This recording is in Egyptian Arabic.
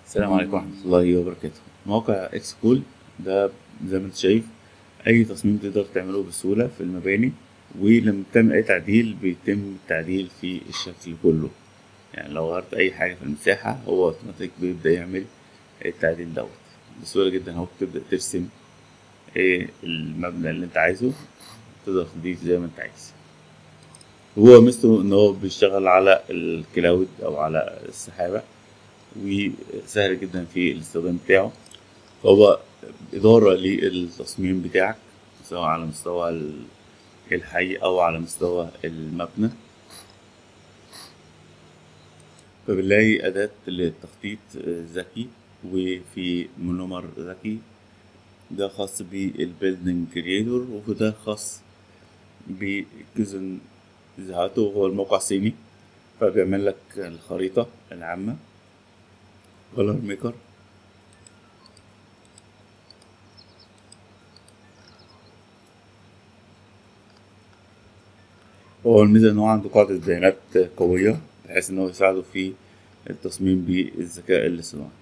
السلام عليكم ورحمة الله وبركاته موقع اكس كول ده زي ما انت شايف أي تصميم تقدر تعمله بسهولة في المباني ولما بتعمل أي تعديل بيتم التعديل في الشكل كله يعني لو غيرت أي حاجة في المساحة هو أوتوماتيك بيبدأ يعمل التعديل دوت بسهولة جدا اهو بتبدأ ترسم ايه المبنى اللي انت عايزه تقدر تضيف زي ما انت عايز هو ميزته ان هو بيشتغل على الكلاود او على السحابة وسهل جدا في الاستخدام بتاعه فهو إدارة للتصميم بتاعك سواء على مستوى ال- الحي أو على مستوى المبنى فبنلاقي أداة للتخطيط ذكي وفي مونومر ذكي ده خاص بالبيلدينج كريتور وده خاص بكيزن ذاته هو الموقع صيني فبيعمل لك الخريطة العامة كولر ميكر هو الميزة إن هو عنده قاعدة بيانات قوية بحيث إن هو يساعده في التصميم بالذكاء الاصطناعي